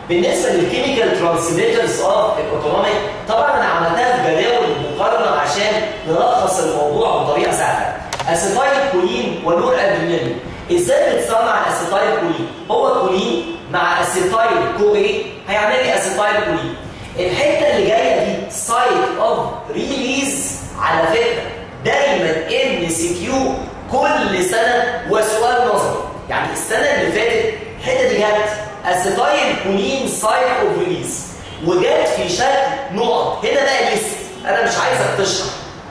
بالنسبه للكيميكال ترانسميترز اوف الاوتونوميك طبعا انا عملتها في جداول مقارنه عشان نلخص الموضوع بطريقه سهله اسيتايل كولين ونور ادرينالين ازاي بتصنع الاسيتايل كولين هو كولين مع اسيتايل كو ايه هيعمل لي اسيتايل كولين الحته اللي جايه دي سايت اوف ريليز على فكره دايما ام سي كيو كل سنه وسؤال نظري يعني السنه اللي فاتت الحته دي جت اسيتايل كولين سايت اوف ريليز وجت في شكل نقط هنا بقى ليست انا مش عايزك تشرح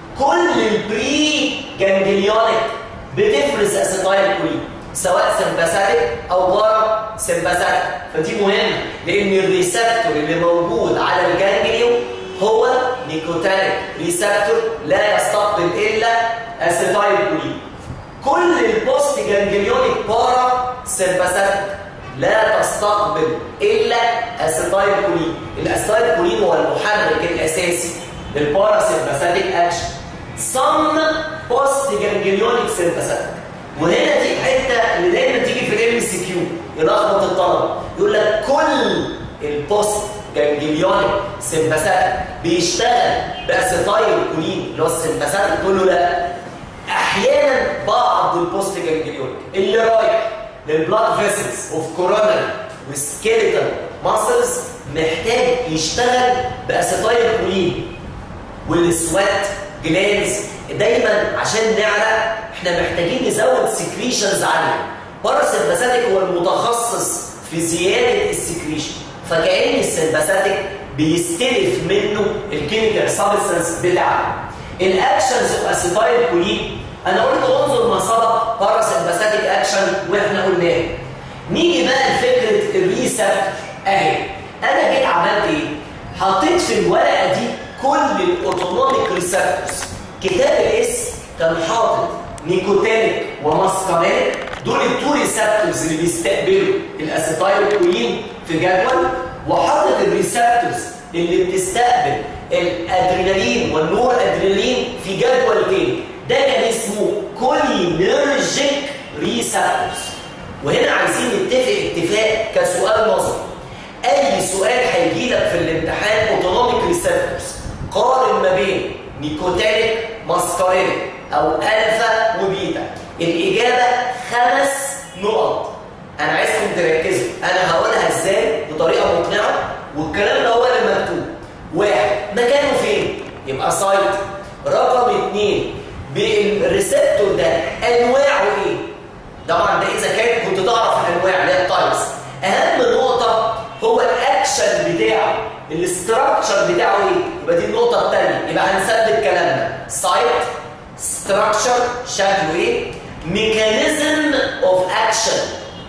كل البري جانجليونيك بتفرز اسيتايل كولين سواء سمباثيك او بارا سمباثيك فدي مهمه لان الريسبتور اللي موجود على الجانجليون هو نيكوتينيك ريسبتور لا يستقبل الا اسيتايل كولين كل البوست جانجليونيك بارا سمباثيك لا تستقبل الا اسيتايل كولين الاسيتايل كولين هو المحرك الاساسي للباراسمباثيك اكشن some post ganglionic sympathetic وهنا دي الحته اللي دايما تيجي في الام سي كيو يلخبط الطلبه يقول لك كل البوست جانجليونيك سمباثيك بيشتغل باسيتايل كولين اللي هو السمباثيك تقول له لا احيانا بعض البوست جانجليونيك اللي رايح للبلاد فيسلز اوف كورونال وسكيلتال ماسلز محتاج يشتغل باسيتايل كولين والسوات جلانز دايما عشان نعرق احنا محتاجين نزود سكريشنز عاليه باراسمباثيك هو المتخصص في زياده السكريشن فكأن السمباثيك بيستلف منه الكيميكال سبستانس بتاعه الاكشنز اوف اسيتايل كولين انا قلت انظر ما سبق باراسمباثيك اكشن واحنا قلناه نيجي بقى لفكره الريسبت اهي انا جيت عملت ايه حطيت في الورقه دي كل الاوتونوميك ريسبتورز كتاب الاسم كان حاطط نيكوتينيك وماسكارينيك دول التو ريسبتورز اللي بيستقبلوا الاسيتايل كولين في جدول وحاطط الريسبتورز اللي بتستقبل الادرينالين والنور ادرينالين في جدول تاني ده كان اسمه كولينرجيك ريسبتورز وهنا عايزين نتفق اتفاق كسؤال نظري اي سؤال هيجي لك في الامتحان اوتونوميك ريسبتورز قارن ما بين نيكوتينيك ماسكارينيك او الفا وبيتا الاجابه خمس نقط انا عايزكم تركزوا انا هقولها ازاي بطريقه مقنعه والكلام ده هو اللي مكتوب واحد مكانه فين يبقى سايت رقم اثنين بالريسبتور ده انواعه ايه طبعا ده اذا كان كنت تعرف الانواع اللي هي التايبس اهم نقطه هو الاكشن بتاعه الاستراكشر بتاعه ايه يبقى دي النقطه الثانيه يبقى هنثبت كلامنا سايت ستراكشر شكله ايه ميكانيزم اوف اكشن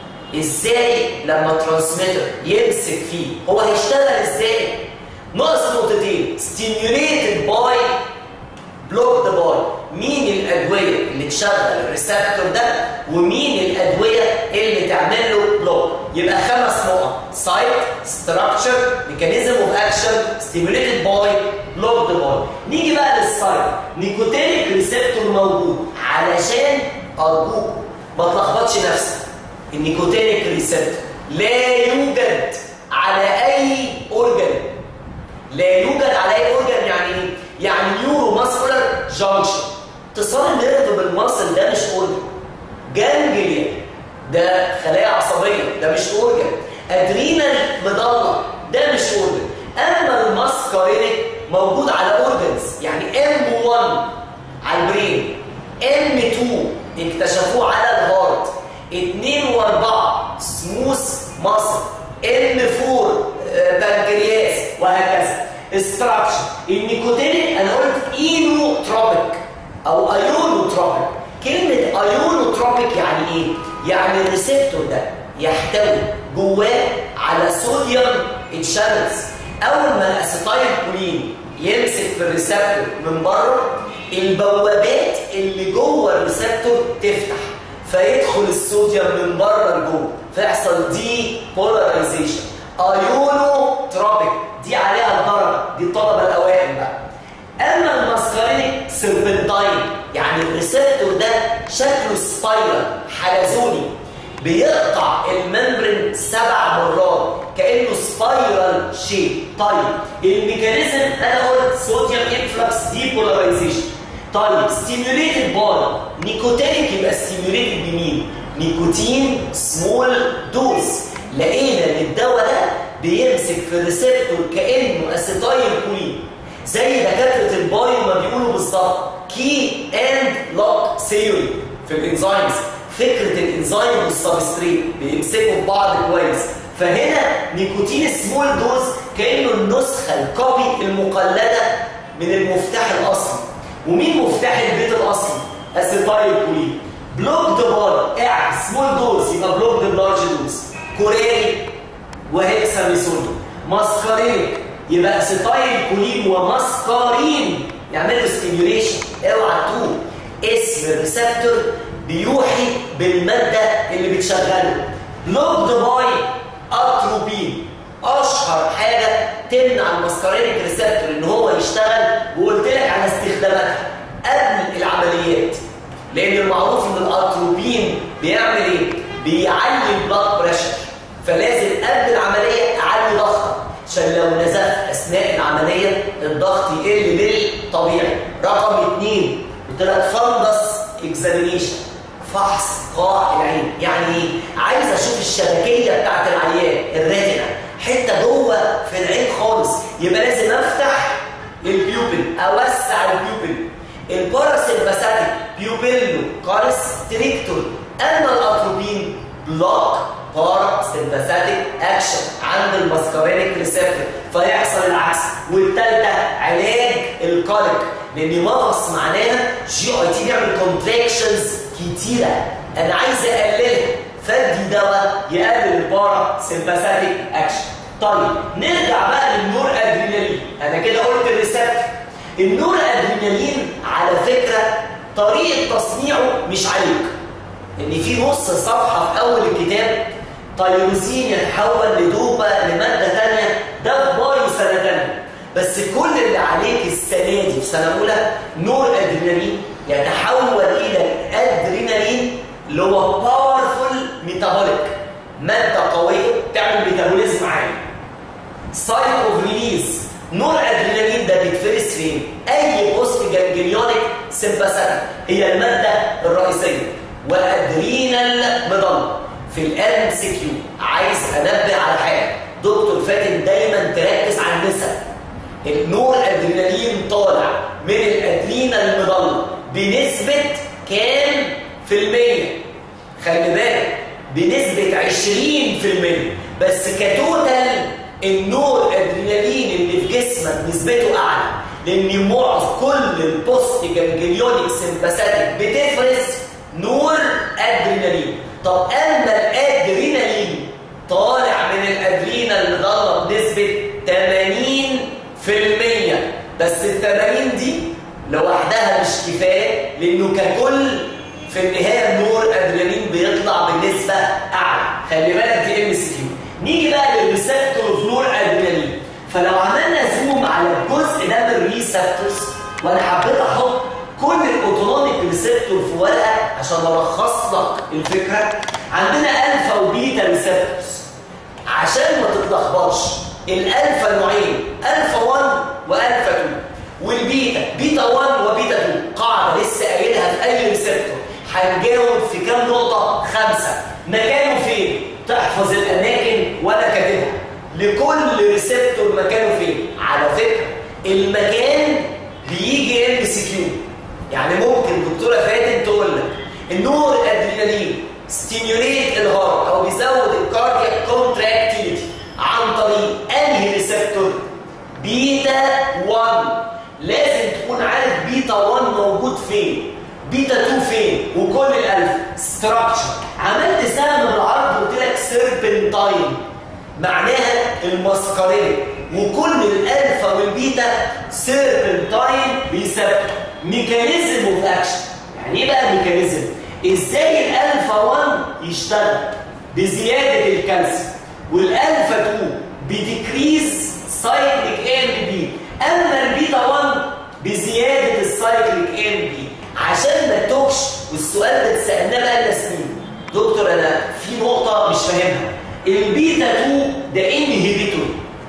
ازاي لما ترانسميتر يمسك فيه هو هيشتغل ازاي ناقص نقطتين stimulated by blocked by مين الادويه اللي تشغل الريسبتور ده ومين الادويه اللي تعمل له بلوك يبقى خمس نقط سايت ستراكشر ميكانيزم اوف اكشن ستيموليتد باي بلوكد باي نيجي بقى للسايت نيكوتينيك ريسبتور موجود علشان ارجوك ما تلخبطش نفسك النيكوتينيك ريسبتور لا يوجد على اي اورجن لا يوجد على اي اورجن يعني ايه يعني نيورو ماسكولار جانكشن اتصال النيرف بالمصل ده مش اورجن جانجليا ده خلايا عصبيه ده مش اورجن ادرينال مضله ده مش اورجن اما الماسكارينيك موجود على اورجنز يعني ام 1 على البرين ام 2 اكتشفوه على الهارت 2 و4 سموث مصل ام 4 بنكرياس وهكذا استراكشر النيكوتينيك انا قلت اينوتروبيك او ايونوتروبيك كلمه ايونوتروبيك يعني ايه يعني الريسبتور ده يحتوي جواه على صوديوم اتشانلز اول ما الاسيتايل كولين يمسك في الريسبتور من بره البوابات اللي جوه الريسبتور تفتح فيدخل الصوديوم من بره لجوه فيحصل دي بولاريزيشن ايونوتروبيك دي عليها الدرجه دي الطلبه الاوائل بقى اما الماسكارينيك سيربنتاين يعني الريسبتور ده شكله سبايرال حلزوني بيقطع الممبرين سبع مرات كانه سبايرال شيء طيب الميكانيزم انا قلت صوديوم انفلكس ديبولاريزيشن طيب ستيميوليتد باي نيكوتينيك يبقى ستيميوليتد بمين نيكوتين سمول دوز لقينا ان الدواء ده بيمسك في الريسبتور كانه اسيتايل كولين زي دكاتره البايو ما بيقولوا بالظبط كي اند لوك ثيوري في الانزيمز فكره الانزيم والسبستريت بيمسكوا في بعض كويس فهنا نيكوتين سمول دوز كانه النسخه الكوبي المقلده من المفتاح الاصلي ومين مفتاح البيت الاصلي اسيتايل كولين بلوك دبار قاعد سمول دوز يبقى بلوك لارج دوز كوريري وهيكساميثون ماسكارينيك يبقى اسيتايل كولين وماسكارين يعملوا ستيميوليشن اوعى تقول اسم الريسبتور بيوحي بالماده اللي بتشغله بلوك باي اتروبين اشهر حاجه تمنع الماسكارينيك ريسبتور ان هو يشتغل وقلت لك على استخداماتها قبل العمليات لان المعروف ان الاتروبين بيعمل ايه بيعلي البلاد بريشر فلازم قبل العمليه اعلي ضغطك عشان لو نزفت اثناء العمليه الضغط يقل للطبيعي رقم اثنين قلت لك فندس اكزامينيشن فحص قاع العين يعني ايه عايز اشوف الشبكيه بتاعت العيان الريتنا حته جوه في العين خالص يبقى لازم افتح البيوبل اوسع البيوبل الباراسيمباثيك بيوبيلو كارستريكتور اما الاتروبين بلوك باراسيمباثيك اكشن عند الماسكارينيك ريسبتور فيحصل العكس والثالثه علاج القلق لان مغص معناها جي اي تي بيعمل كونتراكشنز كتيره انا عايز اقللها فادي دواء يقلل البارا سيمباثيك اكشن طيب نرجع بقى للنور ادرينالين انا كده قلت الريسبتور النور ادرينالين على فكره طريقه تصنيعه مش عليك ان في نص صفحه في اول الكتاب تيروزين يتحول لدوبا لماده ثانيه ده في بايو سنه ثانيه بس كل اللي عليك السنه دي في سنه اولى نور ادرينالين يتحول الى ادرينالين اللي هو باورفول ميتابوليك ماده قويه تعمل ميتابوليزم عالي سايت اوف ريليز نور ادرينالين ده بيتفرز فين؟ اي بوست جانجليونيك سيمباثيك هي الماده الرئيسيه وادرينال مضل في الام سي كيو عايز انبه على حاجه دكتور فاتن دايما تركز على النسب النور ادرينالين طالع من الادرينال مضل بنسبه كام في المية خلي بالك بنسبه 20% بس كتوتال النور ادرينالين اللي في جسمك نسبته اعلى لان معظم كل البوست جانجليونيك سيمباثيك بتفرز نور ادرينالين طب اما الادرينالين طالع من الادرينال المضله بنسبه 80% بس ال 80 دي لوحدها مش كفايه لانه ككل في النهايه النور ادرينالين بيطلع بنسبه اعلى خلي بالك دي ام سي كيو نيجي بقى للريسبتور نور ادرينالين فلو عملنا زوم على الجزء ده من الريسبتورز وانا حبيت احط كل الاوتونوميك ريسبتور في ورقه عشان الخص لك الفكره عندنا الفا وبيتا ريسبتورز عشان ما تتلخبطش الالفا نوعين الفا 1 والفا 2 والبيتا بيتا 1 وبيتا 2 قاعده لسه قايلها في اي ريسبتور هنجاوب في كام نقطه خمسه مكانه فين تحفظ الاماكن وانا كاتبها لكل ريسبتور مكانه فين على فكره المكان بيجي ام سي كيو يعني ممكن دكتوره فاتن تقول لك النور ادرينالين ستيميوليت الهارت او بيزود الكاردياك كونتراكتيليتي عن طريق انهي ريسبتور بيتا 1 لازم تكون عارف بيتا 1 موجود فين بيتا 2 فين وكل الالف ستراكشر عملت سهم بالعرض وقلت لك سيربنتاين معناها المسكرين وكل الالفا والبيتا سيربنتاين بيسبب ميكانيزم اوف اكشن يعني ايه بقى ميكانيزم ازاي الالفا 1 يشتغل بزياده الكالسيوم والالفا 2 بديكريز سايكليك ام بي اما البيتا 1 بزياده السايكليك ام بي عشان ما تتوهش والسؤال ده اتسالناه بقى سنين دكتور انا في نقطه مش فاهمها البيتا 2 ده انهبيتور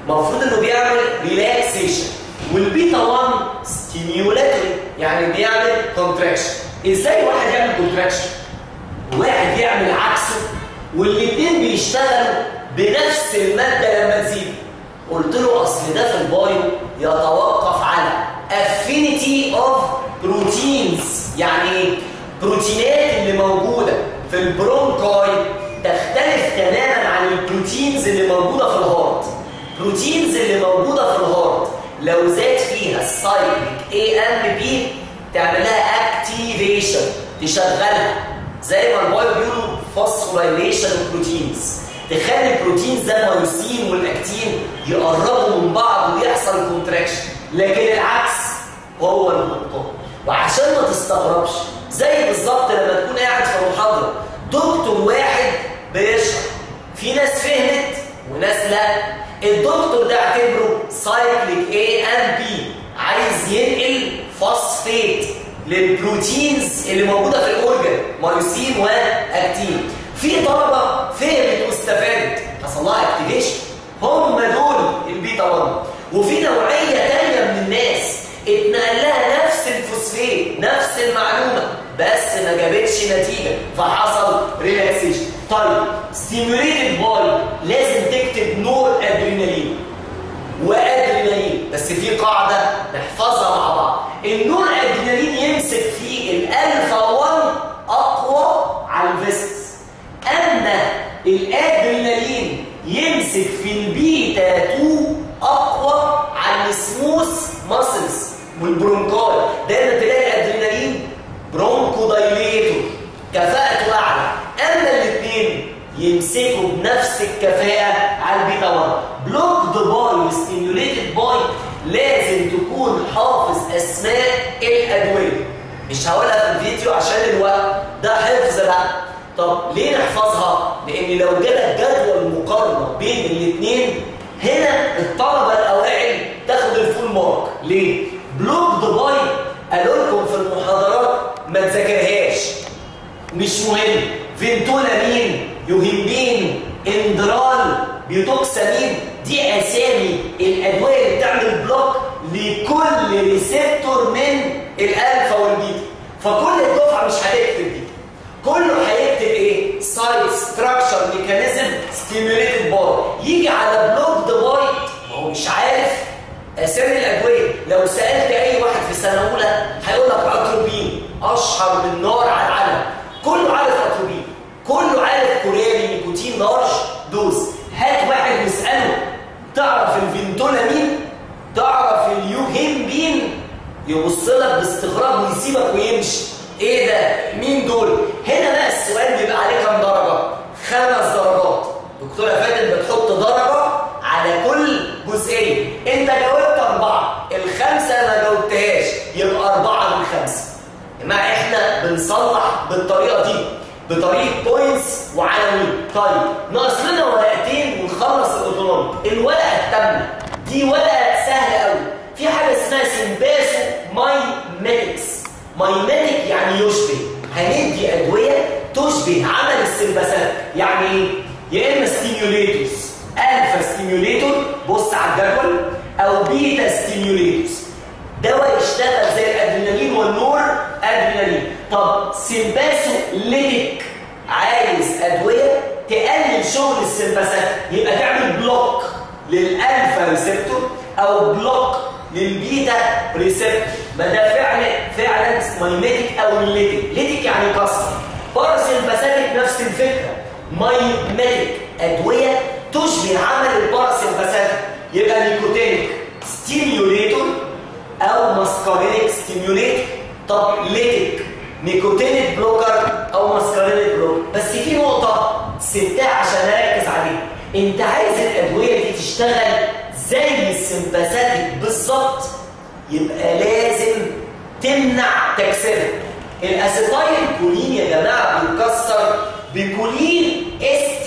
المفروض انه بيعمل ريلاكسيشن والبيتا 1 ستيميولاتوري يعني بيعمل كونتراكشن ازاي واحد يعمل كونتراكشن وواحد يعمل عكسه والاثنين بيشتغلوا بنفس الماده لما تزيد قلت له اصل ده في البايو يتوقف على affinity of proteins يعني ايه بروتينات اللي موجوده في البرونكاي تختلف تماما عن البروتينز اللي موجوده في الهارت البروتينز اللي موجوده في الهارت لو زاد فيها السايكليك اي ام بي تعمل لها اكتيفيشن تشغلها زي ما البايو بيقولوا فوسفوريليشن بروتينز تخلي البروتينز ده الميوسين والاكتين يقربوا من بعض ويحصل كونتراكشن لكن العكس هو النقطه وعشان ما تستغربش زي بالظبط لما تكون قاعد في محاضره دكتور واحد بيشرح في ناس فهمت وناس لا الدكتور ده اعتبره سايكليك اي ام بي عايز ينقل فوسفيت للبروتينز اللي موجوده في الاورجن مايوسين واكتين في طلبه فهمت واستفادت حصل لها اكتيفيشن هم دول البيتا 1 وفي نوعيه ثانيه من الناس اتنقل لها نفس الفوسفيت نفس المعلومه بس ما جابتش نتيجه فحصل ريلاكسيشن طيب ستيموليتد باي لازم تكتب نور ادرينالين وادرينالين بس في قاعده نحفظها مع بعض النور ادرينالين يمسك في الالفا 1 اقوى على الفيسكس اما الادرينالين يمسك في البيتا 2 اقوى على السموث ماسلز والبرونكاي دايما تلاقي الادرينالين برونكو دايليتور كفاءته اعلى اما الاثنين يمسكوا بنفس الكفاءه على البيتا 1 بلوك ذا باي وستيميوليتد باي لازم تكون حافظ اسماء الادويه مش هقولها في الفيديو عشان الوقت ده حفظ بقى طب ليه نحفظها لان لو جالك جدول مقارنه بين الاثنين هنا الطلبه الاوائل تاخد الفول مارك ليه بلوك ذا باي قالوا لكم في المحاضرات ما تذاكرهاش مش مهم فينتولامين يوهيمبين اندرال بيوتوكسامين دي اسامي الادويه اللي بتعمل بلوك لكل ريسبتور من الالفا والبيتا فكل الدفعه مش هتكتب دي كله هيكتب ايه سايت ستراكشر ميكانيزم ستيميوليتد باي يجي على بلوك ذا باي ما هو مش عارف اسامي الادويه لو سالت اي واحد في سنه اولى هيقول لك اتروبين اشهر من نار على العالم كله عارف اتروبين كله عارف كوريالي نيكوتين نارش دوز هات واحد واساله تعرف الفينتولامين تعرف اليوهيمبين يبص لك باستغراب ويسيبك ويمشي ايه ده مين دول هنا بقى السؤال بيبقى عليه كام درجه خمس درجات دكتوره فاتن بتحط درجه على كل جزئيه انت جاوبت اربعه الخمسه ما جاوبتهاش يبقى اربعه من خمسه ما احنا بنصلح بالطريقه دي بطريقه بوينتس وعناوين طيب ناقص لنا ورقتين ونخلص الاوتونومي الورقه الثامنه دي ورقه سهله قوي في حاجه اسمها سمباسو مايميتكس مايميتك يعني يشبه هندي ادويه تشبه عمل السمباسات يعني ايه يا اما ستيميوليتورز الفا ستيميوليتور بص على الجدول او بيتا ستيميوليتورز دواء يشتغل زي الادرينالين والنور ادرينالين طب سمباسو ليتك عايز ادويه تقلل شغل السمباسات يبقى تعمل بلوك للالفا ريسبتور او بلوك للبيتا ريسبتور ما ده فعلا فعلا مايميتك او ليتك ليتك يعني كسر باراسمباساتيك نفس الفكره مايميتك ادويه تشبه عمل الباراسمباساتيك يبقى نيكوتينيك ستيميوليتور او ماسكارينيك ستيميوليتور طب ليتك نيكوتينيك بلوكر او ماسكارينيك بلوكر بس في نقطه سبتها عشان اركز عليها انت عايز الادويه دي تشتغل زي السمباساتيك بالظبط يبقى لازم تمنع تكسيرها الاسيتايل كولين يا جماعه بيتكسر بكولين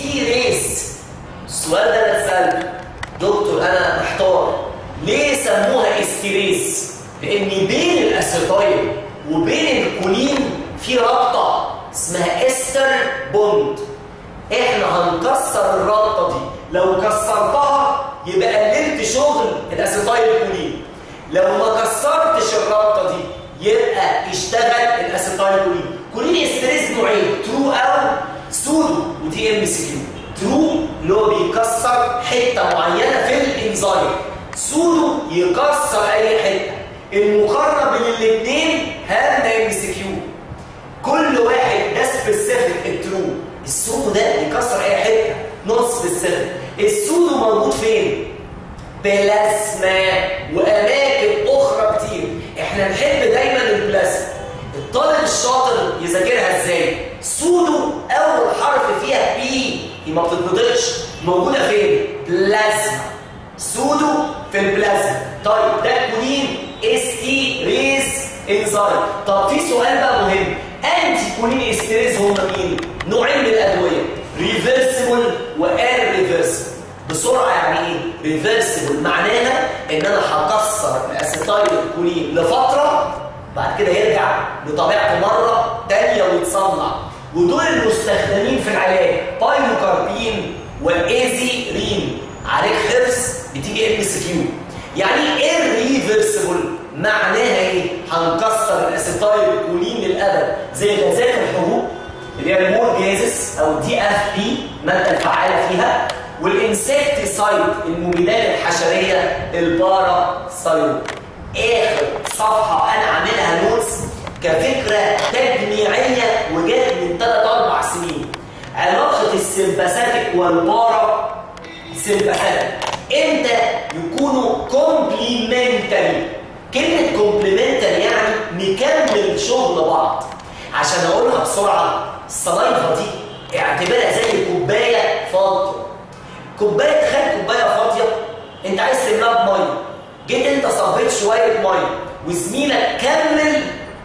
استيريز السؤال ده انا اتسالته دكتور انا محتار ليه سموها استيريز لان بين الاسيتايل وبين الكولين في رابطه اسمها استر بوند احنا هنكسر الرابطه دي لو كسرتها يبقى قللت شغل الاسيتايل كولين لو ما كسرتش الرابطه دي يبقى اشتغل الاسيتايل كولين كولين استريس نوعين ترو او سودو ودي ام سي كيو ترو اللي هو بيكسر حته معينه في الانزيم سودو يكسر اي حته المقارنه بين الاثنين هام ده ام سي كيو كل واحد ده سبيسيفيك الترو السودو ده يكسر اي حته نوت سبيسيفيك السودو موجود فين بلازما واماكن اخرى كتير احنا نحب دايما البلازما الطالب الشاطر يذاكرها ازاي سودو اول حرف فيها بي هي ما بتتنطقش موجوده فين بلازما سودو في البلازما طيب ده كولين اس تي ريز انزايم طب في سؤال بقى مهم انتي كولين استريز هم مين نوعين من الادويه ريفرسيبل وان ريفرسيبل بسرعه يعني ايه ريفرسيبل معناها ان انا هكسر الاسيتايل كولين لفتره بعد كده يرجع لطبيعته مره ثانيه ويتصنع ودول المستخدمين في العلاج بايلوكاربين والايزيرين عليك حفظ بتيجي ام اس كيو يعني ايه الريفرسيبل معناها ايه هنكسر الاسيتايل كولين للابد زي غازات الحبوب اللي هي المور جازس او دي اف بي الماده الفعاله فيها والانسكتيسايد المبيدات الحشريه الباراسايد اخر صفحه انا عاملها نوتس كفكره تجميعيه وجات من 3 4 سنين علاقه السمباثيك والبارا سمباثيك امتى يكونوا كومبليمنتري كلمه كومبليمنتري يعني نكمل شغل بعض عشان اقولها بسرعه الصلايفه دي اعتبرها زي كوبايه فاضيه كوبايه تخيل كوبايه فاضيه انت عايز تملاها بميه جيت انت صبيت شويه ميه وزميلك كمل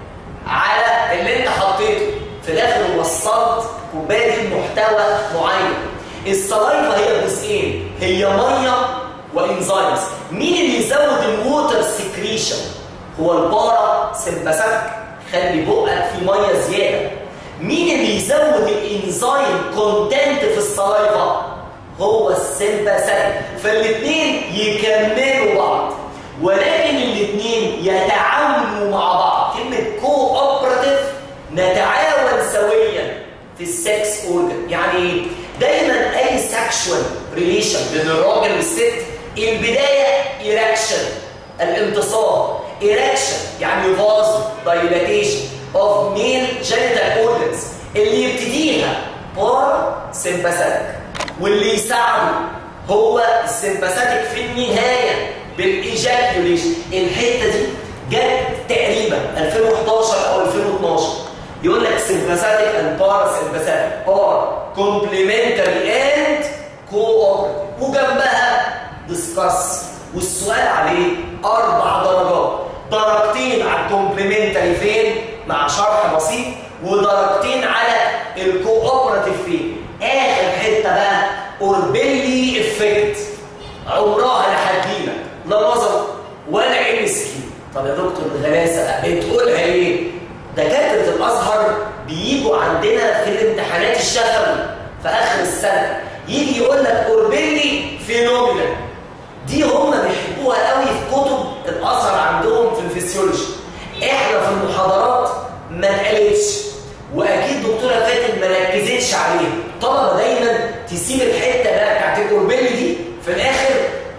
على اللي انت حطيته في الاخر وصلت كوبايه دي بمحتوى معين الصلايفه هي جزئين هي ميه وانزيمز مين اللي يزود الووتر سكريشن هو البارا سمباثيك خلي بقك في ميه زياده مين اللي يزود الانزيم كونتنت في الصلايفه هو السمباثيك فالاثنين يكملوا بعض ولكن الاثنين يتعاونوا مع بعض كلمه كو اوبراتيف نتعاون سويا في السكس اورجن يعني دايما اي سكشوال ريليشن بين الراجل والست البدايه ايركشن الانتصاب ايركشن يعني فاز دايلاتيشن اوف ميل جينيتال اورجنز اللي يبتديها بارا سمباثيك واللي يساعده هو السمباثيك في النهايه بالايجاكيوليشن الحته دي جت تقريبا 2011 او 2012 يقول لك سمباثيك اند بارا سمباثيك ار كومبليمنتري اند كو وجنبها ديسكاس والسؤال عليه اربع درجات درجتين على الكومبليمنتري فين مع شرح بسيط ودرجتين على الكوبراتيف فين اخر حته بقى اوربيلي افكت عمرها لا هتجيلك لا نظر ولا ام سكيو طب يا دكتور الغلاسه بتقولها ايه دكاتره الازهر بيجوا عندنا في الامتحانات الشفوي في اخر السنه يجي يقول لك اوربيلي فينومينا دي هم بيحبوها قوي في كتب الازهر عندهم في الفسيولوجي احنا في المحاضرات ما اتقالتش واكيد دكتوره فاتن ما ركزتش عليها طالما دايما تسيب الحته بقى بتاعت الاوربيلي دي في الاخر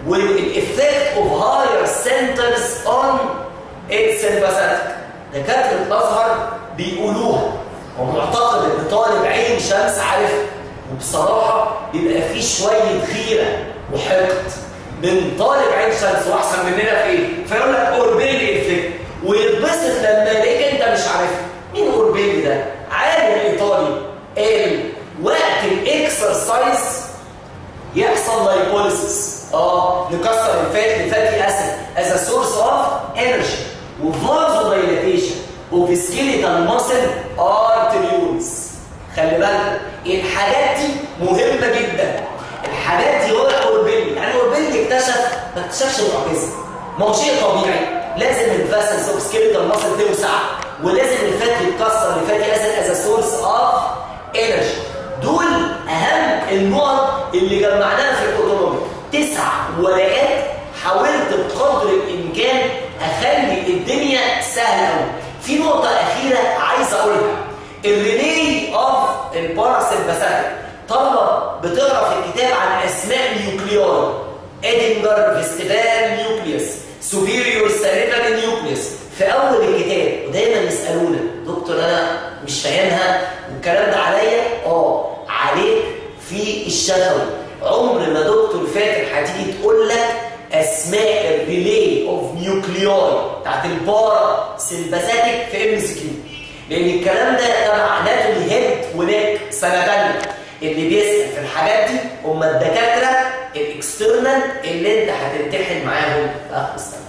والافكت اوف هاير سنترز اون اتس سمباثيك دكاتره الازهر بيقولوها ومعتقد ان طالب عين شمس عارف وبصراحه بيبقى فيه شويه غيره وحقد من طالب عين شمس واحسن مننا في ايه؟ فيقول لك اوربيلي افكت ويتبسط لما يلاقيك انت مش عارفها مين اوربيلي ده؟ عالم ايطالي قال وقت الاكسرسايز يحصل لايبوليسيس اه نكسر الفات لفاتي اسيد از سورس اوف انرجي وفازو دايليتيشن وفي سكيليتال ماسل ارتريولز خلي بالك الحاجات دي مهمه جدا الحاجات دي هو اوربيلي يعني اوربيلي اكتشف ما اكتشفش المعجزه ما هو شيء طبيعي لازم الفاسلز اوف سكيليتال ماسل توسع ولازم الفات يتكسر لفاتي اسيد از سورس اوف انرجي دول اهم النقط اللي جمعناها في الاوتونومي تسع ورقات حاولت بقدر الامكان اخلي الدنيا سهله قوي في نقطه اخيره عايز اقولها الريلي اوف الباراسمباثيك طالما بتقرا في الكتاب عن اسماء نيوكليار ادنجر فيستيفال نيوكليوس سوبيريور ساليفال نيوكليوس في اول الكتاب ودايما يسالونا دكتور انا مش فاهمها والكلام ده عليا اه عليك في الشفوي عمر ما دكتور فاتن هتيجي تقول لك اسماء الريلي اوف نيوكلياي بتاعت البارا سيمباثيك في ام سي كيو لان الكلام ده تبع اناتومي هيد ونيك سنه ثانيه اللي بيسال في الحاجات دي هم الدكاتره الاكسترنال اللي انت هتمتحن معاهم في اخر السنه